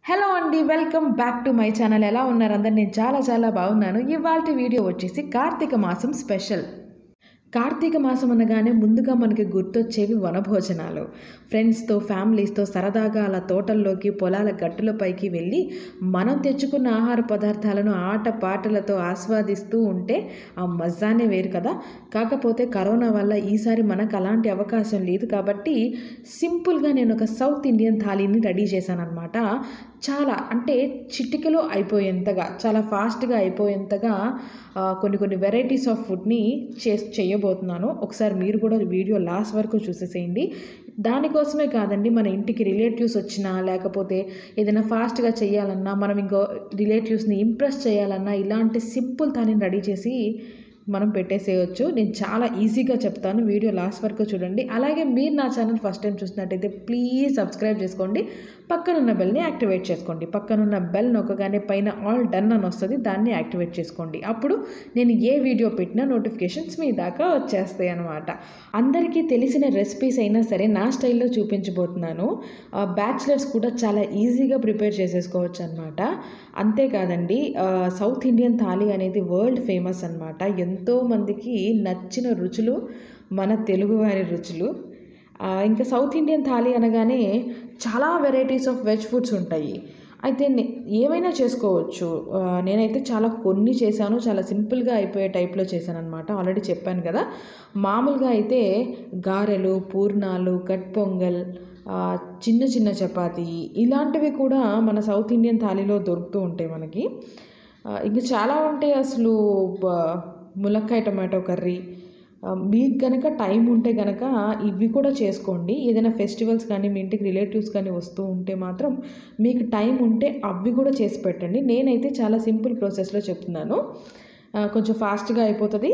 hello అండి welcome back to my channel ఎలా ఉన్నారు అందరు నేను చాలా చాలా బాగున్నాను ఇవాళ వీడియో వచ్చేసి కార్తీక మాసం స్పెషల్ కార్తీక మాసం అనగానే ముందుగా మనకి గుర్తొచ్చేవి వనభోజనాలు ఫ్రెండ్స్తో ఫ్యామిలీస్తో సరదాగా అలా తోటల్లోకి పొలాల గట్టులపైకి వెళ్ళి మనం తెచ్చుకున్న ఆహార పదార్థాలను ఆట పాటలతో ఆస్వాదిస్తూ ఉంటే ఆ మజానే వేరు కదా కాకపోతే కరోనా వల్ల ఈసారి మనకు అలాంటి అవకాశం లేదు కాబట్టి సింపుల్గా నేను ఒక సౌత్ ఇండియన్ థాలీని రెడీ చేశాను అనమాట చాలా అంటే చిటికలో అయిపోయేంతగా చాలా ఫాస్ట్గా అయిపోయేంతగా ఆ, కొన్ని కొన్ని వెరైటీస్ ఆఫ్ ఫుడ్ని చే చేయబోతున్నాను ఒకసారి మీరు కూడా వీడియో లాస్ట్ వరకు చూసేసేయండి దానికోసమే కాదండి మన ఇంటికి రిలేటివ్స్ వచ్చినా లేకపోతే ఏదైనా ఫాస్ట్గా చేయాలన్నా మనం ఇంకో రిలేటివ్స్ని ఇంప్రెస్ చేయాలన్నా ఇలాంటి సింపుల్ తానిని రెడీ చేసి మనం పెట్టేసేయచ్చు నేను చాలా ఈజీగా చెప్తాను వీడియో లాస్ట్ వరకు చూడండి అలాగే మీరు నా ఛానల్ ఫస్ట్ టైం చూసినట్టయితే ప్లీజ్ సబ్స్క్రైబ్ చేసుకోండి పక్కనున్న బెల్ని యాక్టివేట్ చేసుకోండి పక్కనున్న బెల్ నొక్కగానే పైన ఆల్ డన్ అని వస్తుంది దాన్ని యాక్టివేట్ చేసుకోండి అప్పుడు నేను ఏ వీడియో పెట్టినా నోటిఫికేషన్స్ మీ దాకా వచ్చేస్తాయి అనమాట అందరికీ తెలిసిన రెసిపీస్ అయినా సరే నా స్టైల్లో చూపించబోతున్నాను బ్యాచిలర్స్ కూడా చాలా ఈజీగా ప్రిపేర్ చేసేసుకోవచ్చు అనమాట అంతేకాదండి ఆ, సౌత్ ఇండియన్ థాలీ అనేది వరల్డ్ ఫేమస్ అనమాట ఎంతో మందికి నచ్చిన రుచులు మన తెలుగువారి రుచులు ఆ, ఇంకా సౌత్ ఇండియన్ థాలీ అనగానే చాలా వెరైటీస్ ఆఫ్ వెజ్ ఫుడ్స్ ఉంటాయి అయితే నే- ఏమైనా చేసుకోవచ్చు ఆ, నేనైతే చాలా కొన్ని చేశాను చాలా సింపుల్గా అయిపోయే టైప్లో చేశాను అనమాట ఆల్రెడీ చెప్పాను కదా మామూలుగా అయితే గారెలు పూర్ణాలు కట్ పొంగల్ ఆ, చిన్న చిన్న చపాతీ ఇలాంటివి కూడా మన సౌత్ ఇండియన్ థాలీలో దొరుకుతూ ఉంటాయి మనకి ఆ, ఇంకా చాలా ఉంటాయి అసలు బ- ములక్కాయ టమాటో కర్రీ ఆ, మీకు కనుక టైం ఉంటే కనుక ఇవి కూడా చేసుకోండి ఏదైనా ఫెస్టివల్స్ కానీ మీ ఇంటికి రిలేటివ్స్ కానీ వస్తూ ఉంటే మాత్రం మీకు టైం ఉంటే అవి కూడా చేసి పెట్టండి నేనైతే చాలా సింపుల్ ప్రాసెస్లో చెప్తున్నాను ఆ, కొంచెం ఫాస్ట్గా అయిపోతుంది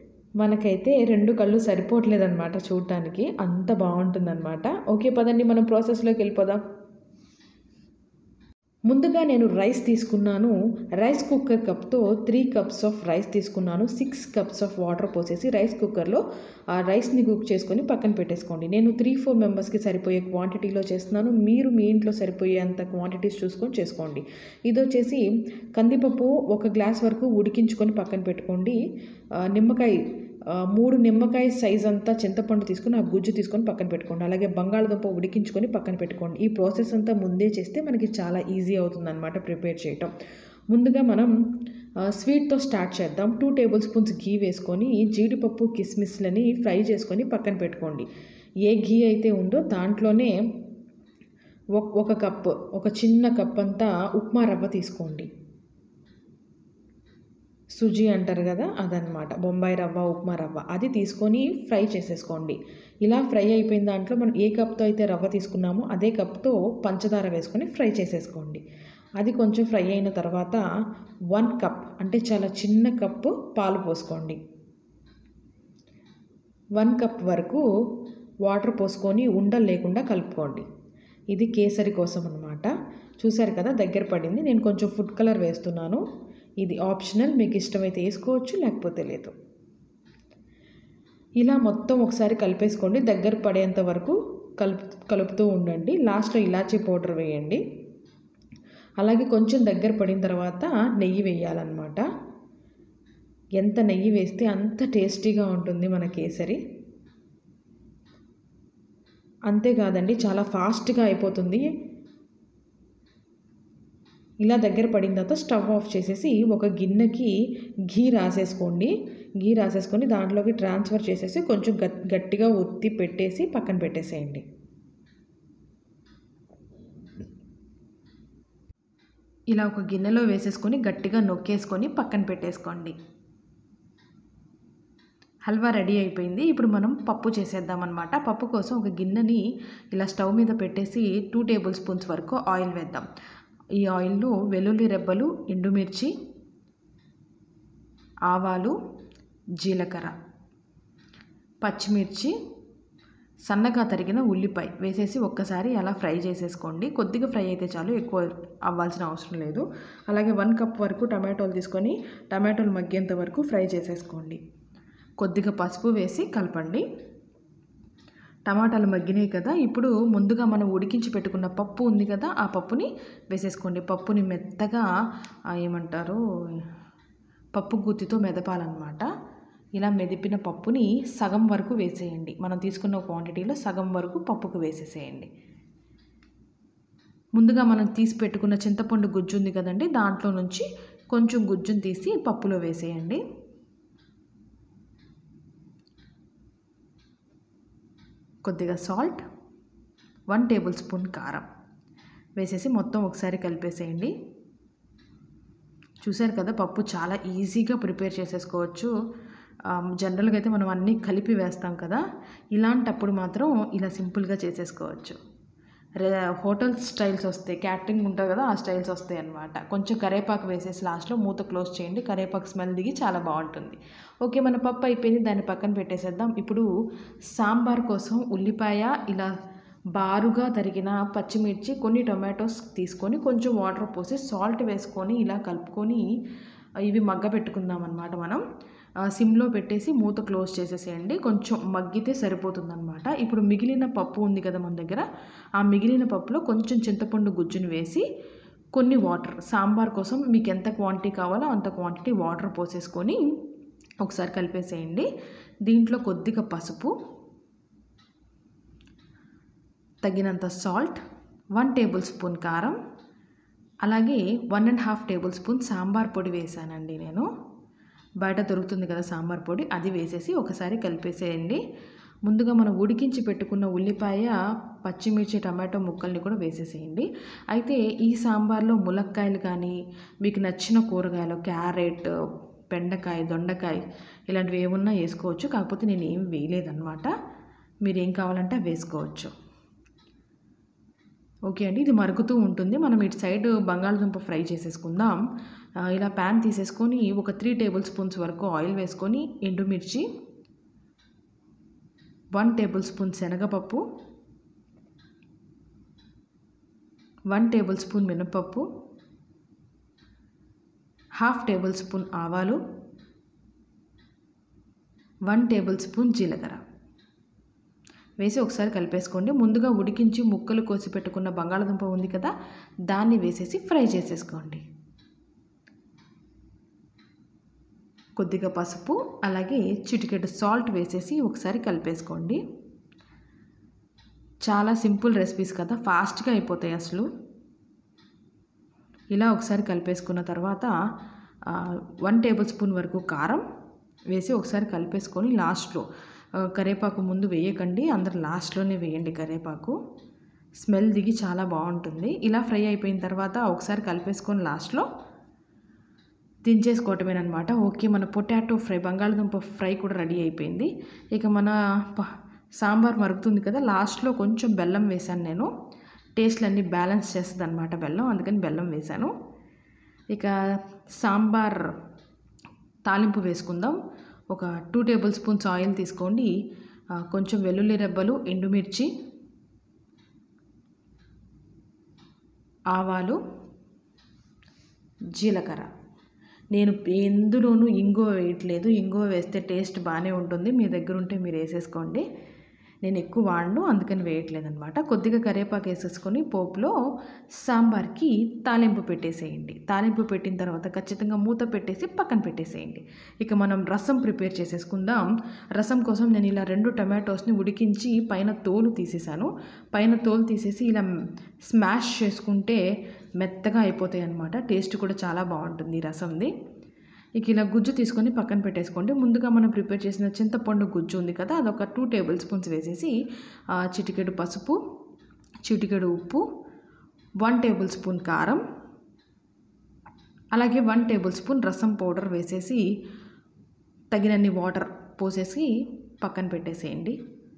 మనకైతే రెండు కళ్ళు సరిపోవట్లేదన్నమాట చూడటానికి అంత బాగుంటుందన్నమాట ఓకే పదండి మనం ప్రాసెస్లోకి వెళ్ళిపోదాం ముందుగా నేను రైస్ తీసుకున్నాను రైస్ కుక్కర్ కప్తో త్రీ కప్స్ ఆఫ్ రైస్ తీసుకున్నాను సిక్స్ కప్స్ ఆఫ్ వాటర్ పోసేసి రైస్ కుక్కర్లో ఆ రైస్ని కుక్ చేసుకొని పక్కన పెట్టేసుకోండి నేను త్రీ ఫోర్ మెంబర్స్కి సరిపోయే క్వాంటిటీలో చేస్తున్నాను మీరు మీ ఇంట్లో సరిపోయేంత క్వాంటిటీస్ చూసుకొని చేసుకోండి ఇది వచ్చేసి కందిపప్పు ఒక గ్లాస్ వరకు ఉడికించుకొని పక్కన పెట్టుకోండి ఆ, నిమ్మకాయ ఆ, మూడు నిమ్మకాయ సైజ్ అంతా చింతపండు తీసుకొని ఆ గుజ్జు తీసుకొని పక్కన పెట్టుకోండి అలాగే బంగాళదుంప ఉడికించుకొని పక్కన పెట్టుకోండి ఈ ప్రాసెస్ అంతా ముందే చేస్తే మనకి చాలా ఈజీ అవుతుంది అనమాట ప్రిపేర్ చేయటం ముందుగా మనం ఆ, స్వీట్తో స్టార్ట్ చేద్దాం టూ టేబుల్ స్పూన్స్ ఘీ వేసుకొని జీడిపప్పు కిస్మిస్లని ఫ్రై చేసుకొని పక్కన పెట్టుకోండి ఏ ఘీ అయితే ఉందో దాంట్లోనే ఒక ఒక కప్ ఒక చిన్న కప్ అంతా ఉప్మా రవ్వ తీసుకోండి సుజీ అంటారు కదా అదనమాట బొంబాయి రవ్వ ఉప్మా రవ్వ అది తీసుకొని ఫ్రై చేసేసుకోండి ఇలా ఫ్రై అయిపోయిన దాంట్లో మనం ఏ కప్తో అయితే రవ్వ తీసుకున్నామో అదే కప్తో పంచదార వేసుకొని ఫ్రై చేసేసుకోండి అది కొంచెం ఫ్రై అయిన తర్వాత వన్ కప్ అంటే చాలా చిన్న కప్పు పాలు పోసుకోండి వన్ కప్ వరకు వాటర్ పోసుకొని ఉండలు లేకుండా కలుపుకోండి ఇది కేసరి కోసం అనమాట చూశారు కదా దగ్గర పడింది నేను కొంచెం ఫుడ్ కలర్ వేస్తున్నాను ఇది ఆప్షనల్ మీకు ఇష్టమైతే వేసుకోవచ్చు లేకపోతే లేదు ఇలా మొత్తం ఒకసారి కలిపేసుకోండి దగ్గర పడేంత వరకు కలుపు కలుపుతూ ఉండండి లాస్ట్లో ఇలాచీ పౌడర్ వేయండి అలాగే కొంచెం దగ్గర పడిన తర్వాత నెయ్యి వేయాలన్నమాట ఎంత నెయ్యి వేస్తే అంత టేస్టీగా ఉంటుంది మన కేసరి అంతేకాదండి చాలా ఫాస్ట్గా అయిపోతుంది ఇలా దగ్గర పడిన తర్వాత స్టవ్ ఆఫ్ చేసేసి ఒక గిన్నెకి ఘీ రాసేసుకోండి ఘీ రాసేసుకొని దాంట్లోకి ట్రాన్స్ఫర్ చేసేసి కొంచెం గట్ గట్టిగా ఒత్తి పెట్టేసి పక్కన పెట్టేసేయండి ఇలా ఒక గిన్నెలో వేసేసుకొని గట్టిగా నొక్కేసుకొని పక్కన పెట్టేసుకోండి హల్వా రెడీ అయిపోయింది ఇప్పుడు మనం పప్పు చేసేద్దాం అనమాట పప్పు కోసం ఒక గిన్నెని ఇలా స్టవ్ మీద పెట్టేసి టూ టేబుల్ స్పూన్స్ వరకు ఆయిల్ వేద్దాం ఈ ఆయిల్లో వెల్లుల్లి రెబ్బలు ఎండుమిర్చి ఆవాలు జీలకర్ర పచ్చిమిర్చి సన్నగా తరిగిన ఉల్లిపాయ వేసేసి ఒక్కసారి అలా ఫ్రై చేసేసుకోండి కొద్దిగా ఫ్రై అయితే చాలు ఎక్కువ అవ్వాల్సిన అవసరం లేదు అలాగే వన్ కప్ వరకు టమాటోలు తీసుకొని టమాటోలు మగ్గేంత వరకు ఫ్రై చేసేసుకోండి కొద్దిగా పసుపు వేసి కలపండి టమాటాలు మగ్గినాయి కదా ఇప్పుడు ముందుగా మనం ఉడికించి పెట్టుకున్న పప్పు ఉంది కదా ఆ పప్పుని వేసేసుకోండి పప్పుని మెత్తగా ఆ, ఏమంటారు పప్పు గుత్తితో మెదపాలన్నమాట ఇలా మెదిపిన పప్పుని సగం వరకు వేసేయండి మనం తీసుకున్న క్వాంటిటీలో సగం వరకు పప్పుకు వేసేసేయండి ముందుగా మనం తీసి పెట్టుకున్న చింతపండు గుజ్జు ఉంది కదండి దాంట్లో నుంచి కొంచెం గుజ్జుని తీసి పప్పులో వేసేయండి కొద్దిగా సాల్ట్ వన్ టేబుల్ స్పూన్ కారం వేసేసి మొత్తం ఒకసారి కలిపేసేయండి చూశారు కదా పప్పు చాలా ఈజీగా ప్రిపేర్ చేసేసుకోవచ్చు ఆమ్, జనరల్గా అయితే మనం అన్నీ కలిపి వేస్తాం కదా ఇలాంటప్పుడు మాత్రం ఇలా సింపుల్గా చేసేసుకోవచ్చు రే హోటల్ స్టైల్స్ వస్తాయి క్యాటరింగ్ ఉంటుంది కదా ఆ స్టైల్స్ వస్తాయి అన్నమాట కొంచెం కరేపాకు వేసేసి లాస్ట్లో మూత క్లోజ్ చేయండి కరేపాకు స్మెల్ దిగి చాలా బాగుంటుంది ఓకే మన పప్పు అయిపోయింది దాన్ని పక్కన పెట్టేసేద్దాం ఇప్పుడు సాంబార్ కోసం ఉల్లిపాయ ఇలా బారుగా తరిగిన పచ్చిమిర్చి కొన్ని టొమాటోస్ తీసుకొని కొంచెం వాటర్ పోసి సాల్ట్ వేసుకొని ఇలా కలుపుకొని ఇవి మగ్గ పెట్టుకుందాం అనమాట మనం ఆ, సిమ్లో పెట్టేసి మూత క్లోజ్ చేసేసేయండి కొంచెం మగ్గితే సరిపోతుందన్నమాట ఇప్పుడు మిగిలిన పప్పు ఉంది కదా మన దగ్గర ఆ మిగిలిన పప్పులో కొంచెం చింతపండు గుజ్జుని వేసి కొన్ని వాటర్ సాంబార్ కోసం మీకు ఎంత క్వాంటిటీ కావాలో అంత క్వాంటిటీ వాటర్ పోసేసుకొని ఒకసారి కలిపేసేయండి దీంట్లో కొద్దిగా పసుపు తగినంత సాల్ట్ వన్ టేబుల్ స్పూన్ కారం అలాగే one and half tablespoon sambar పొడి వేసానండి నేను బయట దొరుకుతుంది కదా సాంబార్ పొడి అది వేసేసి ఒకసారి కలిపేసేయండి ముందుగా మనం ఉడికించి పెట్టుకున్న ఉల్లిపాయ పచ్చిమిర్చి టమాటో ముక్కల్ని కూడా వేసేసేయండి అయితే ఈ సాంబార్లో ములక్కాయలు కానీ మీకు నచ్చిన కూరగాయలు క్యారెట్ బెండకాయ దొండకాయ ఇలాంటివి ఏమున్నా వేసుకోవచ్చు కాకపోతే నేను ఏం వేయలేదన్నమాట మీరు ఏం కావాలంటే అవి వేసుకోవచ్చు ఓకే అండి ఇది మరుగుతూ ఉంటుంది మనం ఇటు సైడ్ బంగాళదుంప ఫ్రై చేసేసుకుందాం ఆ, ఇలా ప్యాన్ తీసేసుకొని ఒక త్రీ టేబుల్ స్పూన్స్ వరకు ఆయిల్ వేసుకొని ఎండుమిర్చి వన్ టేబుల్ స్పూన్ శనగపప్పు వన్ టేబుల్ స్పూన్ మినపప్పు హాఫ్ టేబుల్ స్పూన్ ఆవాలు వన్ టేబుల్ స్పూన్ జీలకర్ర వేసి ఒకసారి కలిపేసుకోండి ముందుగా ఉడికించి ముక్కలు కోసి పెట్టుకున్న బంగాళదుంప ఉంది కదా దాన్ని వేసేసి ఫ్రై చేసేసుకోండి కొద్దిగా పసుపు అలాగే చిటికెడు సాల్ట్ వేసేసి ఒకసారి కలిపేసుకోండి చాలా సింపుల్ రెసిపీస్ కదా ఫాస్ట్గా అయిపోతాయి అసలు ఇలా ఒకసారి కలిపేసుకున్న తర్వాత ఆ, వన్ టేబుల్ స్పూన్ వరకు కారం వేసి ఒకసారి కలిపేసుకొని లాస్ట్లో ఆ, కరివేపాకు ముందు వేయకండి అందరు లాస్ట్లోనే వేయండి కరివేపాకు స్మెల్ దిగి చాలా బాగుంటుంది ఇలా ఫ్రై అయిపోయిన తర్వాత ఒకసారి కలిపేసుకొని లాస్ట్లో దించేసుకోవటమేనమాట ఓకే మన పొటాటో ఫ్రై బంగాళదుంప ఫ్రై కూడా రెడీ అయిపోయింది ఇక మన ప- సాంబార్ మరుగుతుంది కదా లాస్ట్లో కొంచెం బెల్లం వేశాను నేను టేస్ట్లు అన్నీ బ్యాలెన్స్ చేస్తుంది అనమాట బెల్లం అందుకని బెల్లం వేశాను ఇక సాంబార్ తాలింపు వేసుకుందాం ఒక టూ టేబుల్ స్పూన్స్ ఆయిల్ తీసుకోండి ఆ, కొంచెం వెల్లుల్లి రెబ్బలు ఎండుమిర్చి ఆవాలు జీలకర్ర నేను ఎందులోనూ ఇంగువ వేయట్లేదు ఇంగువ వేస్తే టేస్ట్ బాగానే ఉంటుంది మీ దగ్గర ఉంటే మీరు వేసేసుకోండి నేను ఎక్కువ వాడను అందుకని వేయట్లేదు అనమాట కొద్దిగా కరివేపాకు వేసేసుకొని పోపులో సాంబార్కి తాలింపు పెట్టేసేయండి తాలింపు పెట్టిన తర్వాత ఖచ్చితంగా మూత పెట్టేసి పక్కన పెట్టేసేయండి ఇక మనం రసం ప్రిపేర్ చేసేసుకుందాం రసం కోసం నేను ఇలా రెండు టమాటోస్ని ఉడికించి పైన తోలు తీసేసాను పైన తోలు తీసేసి ఇలా స్మాష్ చేసుకుంటే మెత్తగా అయిపోతాయి అన్నమాట టేస్ట్ కూడా చాలా బాగుంటుంది ఈ రసంది ఇక ఇలా గుజ్జు తీసుకొని పక్కన పెట్టేసుకోండి ముందుగా మనం ప్రిపేర్ చేసిన చింతపండు గుజ్జు ఉంది కదా అదొక టూ టేబుల్ స్పూన్స్ వేసేసి ఆ, చిటికెడు పసుపు చిటికెడు ఉప్పు వన్ టేబుల్ స్పూన్ కారం అలాగే one tablespoon rasam powder వేసేసి తగినన్ని వాటర్ పోసేసి పక్కన పెట్టేసేయండి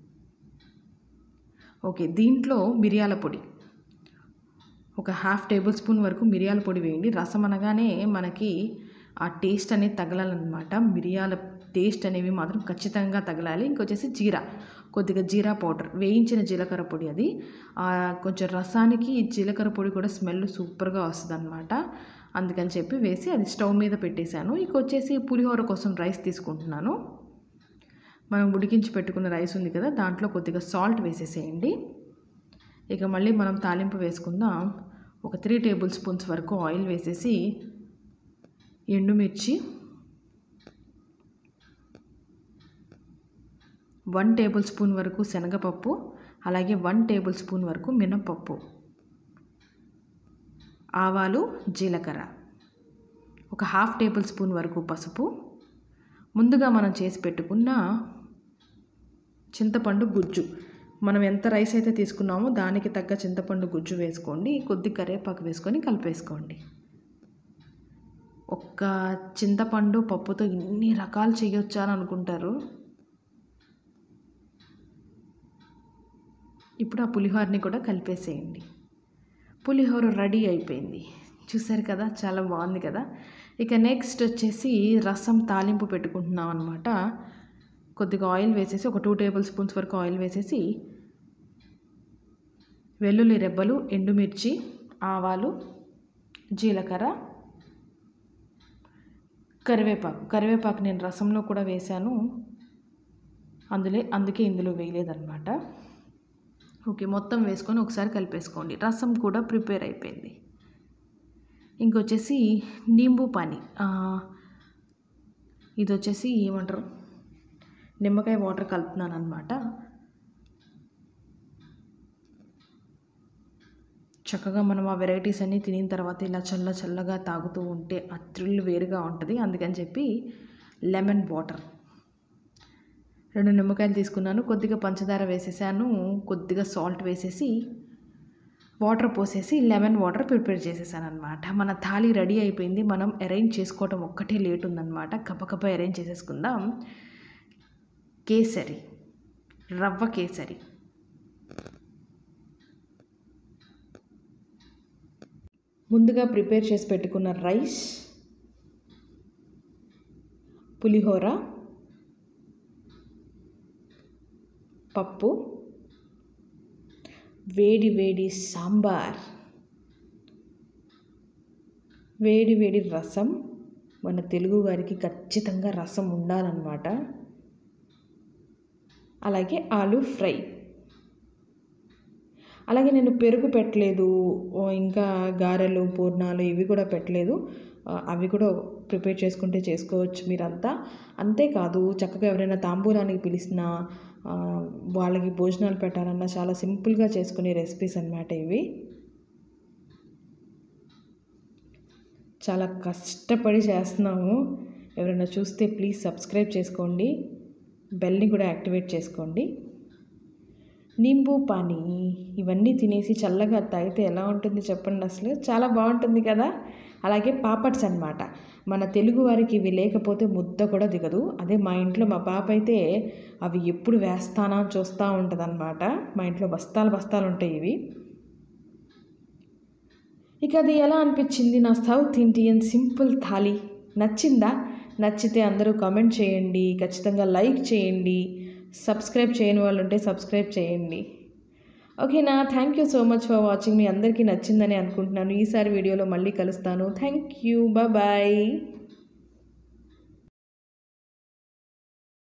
ఓకే దీంట్లో మిరియాల పొడి ఒక హాఫ్ టేబుల్ స్పూన్ వరకు మిరియాల పొడి వేయండి రసం అనగానే మనకి ఆ టేస్ట్ అనేది తగలాలన్నమాట మిరియాల టేస్ట్ అనేవి మాత్రం ఖచ్చితంగా తగలాలి ఇంకొచ్చేసి జీరా కొద్దిగా జీరా పౌడర్ వేయించిన జీలకర్ర పొడి అది ఆ, కొంచెం రసానికి ఈ జీలకర్ర పొడి కూడా స్మెల్ సూపర్గా వస్తుంది అనమాట అందుకని చెప్పి వేసి అది స్టవ్ మీద పెట్టేశాను ఇక వచ్చేసి పులిహోర కోసం రైస్ తీసుకుంటున్నాను మనం ఉడికించి పెట్టుకున్న రైస్ ఉంది కదా దాంట్లో కొద్దిగా సాల్ట్ వేసేసేయండి ఇక మళ్ళీ మనం తాలింపు వేసుకుందాం ఒక త్రీ టేబుల్ స్పూన్స్ వరకు ఆయిల్ వేసేసి ఎండుమిర్చి వన్ టేబుల్ స్పూన్ వరకు శనగపప్పు అలాగే వన్ టేబుల్ స్పూన్ వరకు మినపప్పు ఆవాలు జీలకర్ర ఒక హాఫ్ టేబుల్ స్పూన్ వరకు పసుపు ముందుగా మనం చేసి పెట్టుకున్న చింతపండు గుజ్జు మనం ఎంత రైస్ అయితే తీసుకున్నామో దానికి తగ్గ చింతపండు గుజ్జు వేసుకోండి కొద్ది కరివేపాకు వేసుకొని కలిపేసుకోండి ఒక్క చింతపండు పప్పుతో ఇన్ని రకాలు చేయొచ్చా అని అనుకుంటారు ఇప్పుడు ఆ పులిహోరని కూడా కలిపేసేయండి పులిహోర రెడీ అయిపోయింది చూసారు కదా చాలా బాగుంది కదా ఇక నెక్స్ట్ వచ్చేసి రసం తాలింపు పెట్టుకుంటున్నాం అనమాట కొద్దిగా ఆయిల్ వేసేసి ఒక టూ టేబుల్ స్పూన్స్ వరకు ఆయిల్ వేసేసి వెల్లుల్లి రెబ్బలు ఎండుమిర్చి ఆవాలు జీలకర్ర కరివేపాకు కరివేపాకు నేను రసంలో కూడా వేశాను అందులో అందుకే ఇందులో వేయలేదన్నమాట ఓకే మొత్తం వేసుకొని ఒకసారి కలిపేసుకోండి రసం కూడా ప్రిపేర్ అయిపోయింది ఇంకొచ్చేసి నింబు పానీ ఇది వచ్చేసి ఏమంటారు నిమ్మకాయ వాటర్ కలుపుతున్నాను అనమాట చక్కగా మనం ఆ వెరైటీస్ అన్నీ తినిన తర్వాత ఇలా చల్ల చల్లగా తాగుతూ ఉంటే ఆ థ్రిల్ వేరుగా ఉంటుంది అందుకని చెప్పి లెమన్ వాటర్ రెండు నిమ్మకాయలు తీసుకున్నాను కొద్దిగా పంచదార వేసేసాను కొద్దిగా సాల్ట్ వేసేసి వాటర్ పోసేసి లెమన్ వాటర్ ప్రిపేర్ చేసేసాను అనమాట మన థాలీ రెడీ అయిపోయింది మనం అరేంజ్ చేసుకోవటం ఒక్కటే లేట్ ఉందన్నమాట కప్పకప్ప అరేంజ్ చేసేసుకుందాం కేసరి రవ్వ కేసరి ముందుగా ప్రిపేర్ చేసి పెట్టుకున్న రైస్ పులిహోర పప్పు వేడి వేడి సాంబార్ వేడి వేడి రసం మన తెలుగు వారికి ఖచ్చితంగా రసం ఉండాలన్నమాట అలాగే ఆలు ఫ్రై అలాగే నేను పెరుగు పెట్టలేదు ఓ ఇంకా గారెలు పూర్ణాలు ఇవి కూడా పెట్టలేదు ఆ, అవి కూడా ప్రిపేర్ చేసుకుంటే చేసుకోవచ్చు మీరంతా అంతేకాదు చక్కగా ఎవరైనా తాంబూలానికి పిలిచినా ఆ, వాళ్ళకి భోజనాలు పెట్టాలన్నా చాలా సింపుల్గా చేసుకునే రెసిపీస్ అన్నమాట ఇవి చాలా కష్టపడి చేస్తున్నాము ఎవరైనా చూస్తే ప్లీజ్ సబ్స్క్రైబ్ చేసుకోండి బెల్ని కూడా యాక్టివేట్ చేసుకోండి నింబు పానీ ఇవన్నీ తినేసి చల్లగా తాగితే ఎలా ఉంటుంది చెప్పండి అసలు చాలా బాగుంటుంది కదా అలాగే పాపడ్స్ అన్నమాట మన తెలుగు వారికి ఇవి లేకపోతే ముద్ద కూడా దిగదు అదే మా ఇంట్లో మా పాప అయితే అవి ఎప్పుడు వేస్తానా అని చూస్తూ ఉంటుంది మా ఇంట్లో బస్తాలు బస్తాలు ఉంటాయి ఇవి ఇక అది ఎలా అనిపించింది నా సౌత్ ఇండియన్ సింపుల్ థాలీ నచ్చిందా నచ్చితే అందరూ కామెంట్ చేయండి ఖచ్చితంగా లైక్ చేయండి సబ్స్క్రైబ్ చేయని వాళ్ళు ఉంటే సబ్స్క్రైబ్ చేయండి ఓకేనా thank you so much for watching మీ అందరికీ నచ్చిందని అనుకుంటున్నాను ఈసారి వీడియోలో మళ్ళీ కలుస్తాను థ్యాంక్ యూ బాయ్